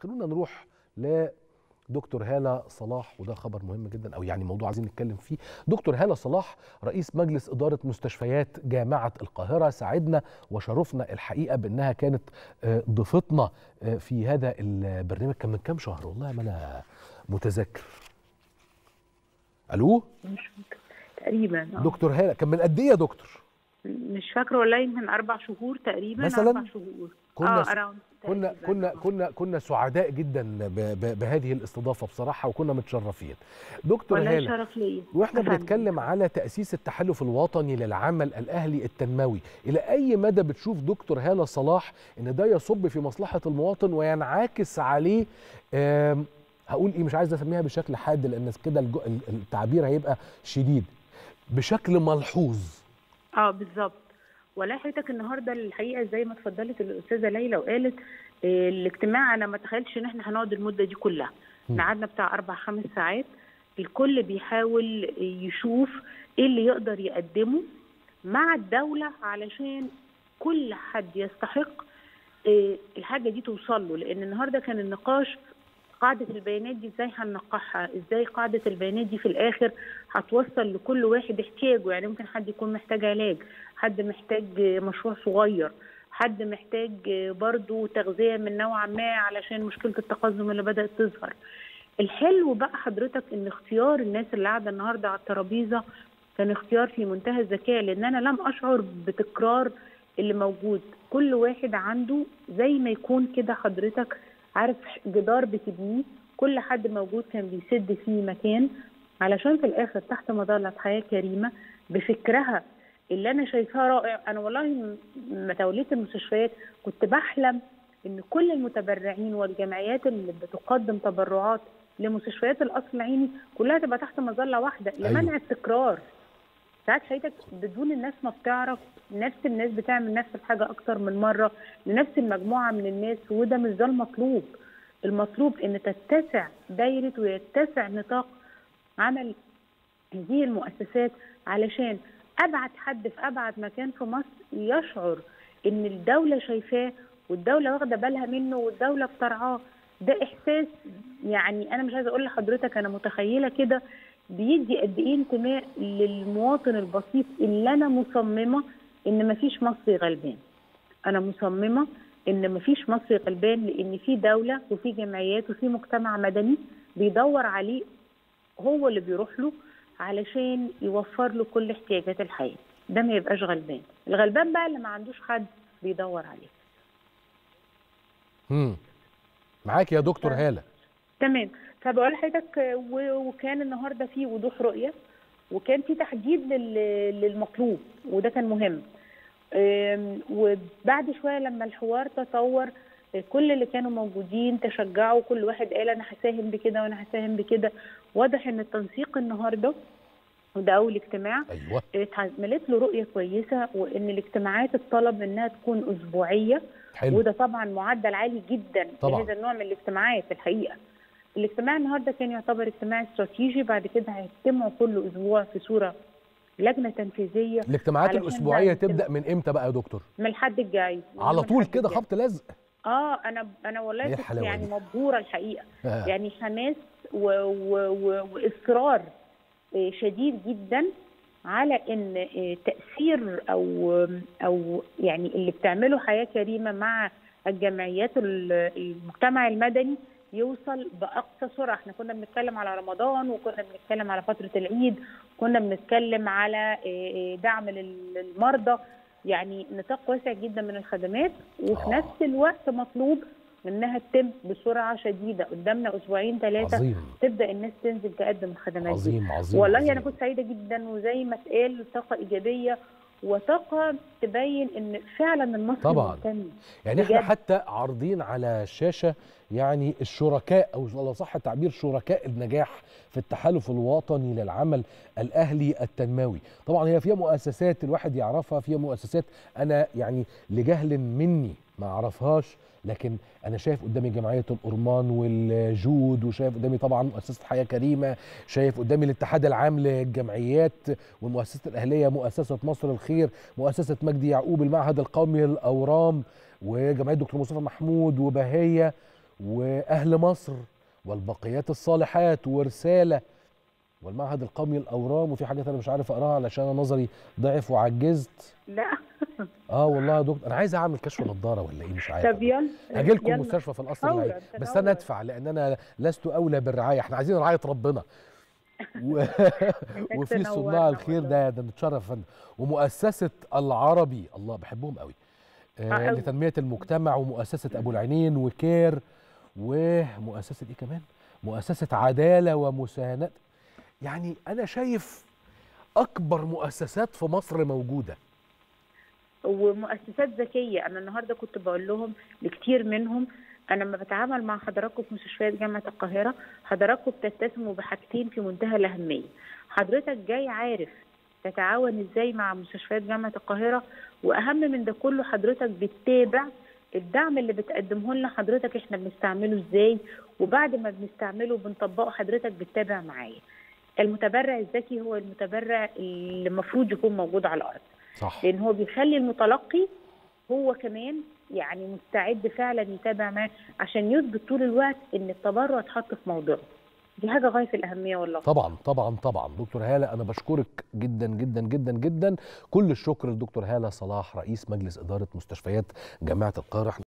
خلونا نروح لدكتور هالة صلاح وده خبر مهم جدا او يعني موضوع عايزين نتكلم فيه دكتور هالة صلاح رئيس مجلس اداره مستشفيات جامعه القاهره ساعدنا وشرفنا الحقيقه بانها كانت آه، ضيفتنا آه، في هذا البرنامج كان من كام شهر والله ما انا متذكر الو مش فاكرة تقريبا آه. دكتور هالة كان من قد ايه يا دكتور مش فاكره والله يمكن اربع شهور تقريبا مثلاً؟ اربع شهور كنا اه س- around كنا تقريباً. كنا آه. كنا كنا سعداء جدا ب- ب- بهذه الاستضافه بصراحه وكنا متشرفين دكتور والله هالة شرف ليا واحنا أفهم. بنتكلم على تأسيس التحالف الوطني للعمل الأهلي التنموي إلى أي مدى بتشوف دكتور هالة صلاح إن ده يصب في مصلحة المواطن وينعكس عليه آم، هقول إيه مش عايز أسميها بشكل حاد لأن كده الج- ال- التعبير هيبقى شديد بشكل ملحوظ اه بالظبط والله حضرتك النهارده الحقيقه زي ما اتفضلت الاستاذه ليلى وقالت آه، الاجتماع انا ما اتخيلش ان احنا هنقعد المده دي كلها مم. قعدنا بتاع اربع خمس ساعات الكل بيحاول يشوف ايه اللي يقدر يقدمه مع الدوله علشان كل حد يستحق آه، الحاجه دي توصل له لان النهارده كان النقاش قاعده البيانات دي ازاي هننقحها ازاي قاعده البيانات دي في الاخر هتوصل لكل واحد احتياجه يعني ممكن حد يكون محتاج علاج حد محتاج مشروع صغير حد محتاج برضو تغذية من نوع ما علشان مشكلة التقزم اللي بدأت تظهر الحلو بقى حضرتك ان اختيار الناس اللي قاعدة النهاردة على الترابيزة كان اختيار في منتهى الذكاء لان انا لم اشعر بتكرار اللي موجود كل واحد عنده زي ما يكون كده حضرتك عارف جدار بتبنيه كل حد موجود كان بيسد فيه مكان علشان في الاخر تحت مظله حياه كريمه بفكرها اللي انا شايفاه رائع انا والله م- لما توليت المستشفيات كنت بحلم ان كل المتبرعين والجمعيات اللي بتقدم تبرعات لمستشفيات القصر العيني كلها تبقى تحت مظله واحده أيوة. لمنع التكرار ساعات حضرتك بدون الناس ما بتعرف نفس الناس بتعمل نفس الحاجه اكتر من مره لنفس المجموعه من الناس وده مش ده المطلوب المطلوب ان تتسع دايره ويتسع نطاق عمل هذه المؤسسات علشان ابعد حد في ابعد مكان في مصر يشعر ان الدوله شايفاه والدوله واخده بالها منه والدوله بترعاه ده احساس يعني انا مش عايزه اقول لحضرتك انا متخيله كده بيدي قد ايه انتماء للمواطن البسيط اللي انا مصممه ان مفيش مصري غلبان انا مصممه ان مفيش مصري غلبان لان في دوله وفي جمعيات وفي مجتمع مدني بيدور عليه هو اللي بيروح له علشان يوفر له كل احتياجات الحياه ده ما يبقاش غلبان الغلبان بقى اللي ما عندوش حد بيدور عليه مم. معاك يا دكتور هالة تمام فبقول لحضرتك آه، و- وكان النهارده في وضوح رؤيه وكان في تحديد لل- للمطلوب وده كان مهم آم، وبعد شويه لما الحوار تطور آه، كل اللي كانوا موجودين تشجعوا كل واحد قال انا هساهم بكده وانا هساهم بكده واضح ان التنسيق النهارده وده اول اجتماع أيوه اتعملت له رؤيه كويسه وان الاجتماعات الطلب انها تكون اسبوعيه حلو وده طبعا معدل عالي جدا طبعاً. لهذا النوع من الاجتماعات الحقيقه الاجتماع النهارده كان يعتبر اجتماع استراتيجي بعد كده هيجتمعوا كل اسبوع في صوره لجنه تنفيذيه الاجتماعات علشان الأسبوعية بقى تبدأ من إمتى بقى يا دكتور من الحد الجاي على من طول الحد كده الجاي. خبط لزق اه انا انا والله إيه كنت الحلاوة يعني دي؟ مبهوره الحقيقه آه. يعني حماس و... و... و... واصرار آه، شديد جدا على ان آه، تاثير او او يعني اللي بتعمله حياه كريمه مع الجمعيات ال- المجتمع المدني يوصل باقصى سرعه احنا كنا بنتكلم على رمضان وكنا بنتكلم على فتره العيد كنا بنتكلم على آه، آه، دعم لل- للمرضى يعني نطاق واسع جدا من الخدمات وفي آه. نفس الوقت مطلوب انها تتم بسرعه شديده قدامنا اسبوعين ثلاثه عظيم تبدا الناس تنزل تقدم الخدمات دي عظيم عظيم والله عظيم. انا كنت سعيده جدا وزي ما اتقال طاقه ايجابيه وطاقه تبين ان فعلا المصري طبعاً. مهتم يعني احنا بجد. حتى عارضين على الشاشه يعني الشركاء او على صح التعبير شركاء النجاح في التحالف الوطني للعمل الاهلي التنموي طبعا هي فيها مؤسسات الواحد يعرفها فيها مؤسسات انا يعني لجهل مني ما اعرفهاش لكن انا شايف قدامي جمعيه الأرمان والجود وشايف قدامي طبعا مؤسسه حياه كريمه شايف قدامي الاتحاد العام للجمعيات والمؤسسات الاهليه مؤسسه مصر الخير مؤسسه مجدي يعقوب المعهد القومي للاورام وجمعيه دكتور مصطفى محمود وبهيه واهل مصر والبقيات الصالحات ورساله والمعهد القومي للاورام وفي حاجات انا مش عارف اقراها علشان أنا نظري ضعف وعجزت لا اه والله يا دكتور انا عايز اعمل كشف نضاره ولا ايه مش عارف طب يلا هاجي لكم يلا. مستشفى في القصر فوراً، العيني بس تنورا. انا ادفع لان انا لست اولى بالرعايه احنا عايزين رعايه ربنا و... وفي تنورنا صناع الخير والله. ده ده نتشرف يا فندم ومؤسسه العربي الله بحبهم قوي آه، آه أوي. لتنميه المجتمع ومؤسسه ابو العينين وكير ومؤسسه ايه كمان مؤسسه عداله ومساهنات يعني انا شايف اكبر مؤسسات في مصر موجوده ومؤسسات ذكيه انا النهارده كنت بقول لهم لكتير منهم انا لما بتعامل مع حضراتكم في مستشفيات جامعه القاهره حضراتكم بتتسموا بحاجتين في منتهى الاهميه حضرتك جاي عارف تتعاون ازاي مع مستشفيات جامعه القاهره واهم من ده كله حضرتك بتتابع الدعم اللي بتقدمه لنا حضرتك احنا بنستعمله ازاي وبعد ما بنستعمله بنطبقه حضرتك بتتابع معايا المتبرع الذكي هو المتبرع اللي المفروض يكون موجود على الارض صح لان هو بيخلي المتلقي هو كمان يعني مستعد فعلا يتابع معاه عشان يثبت طول الوقت ان التبرع اتحط في موضوعه دي حاجه غايه في الاهميه والله طبعا طبعا طبعا دكتور هاله انا بشكرك جدا جدا جدا جدا كل الشكر لدكتور هاله صلاح رئيس مجلس اداره مستشفيات جامعه القاهره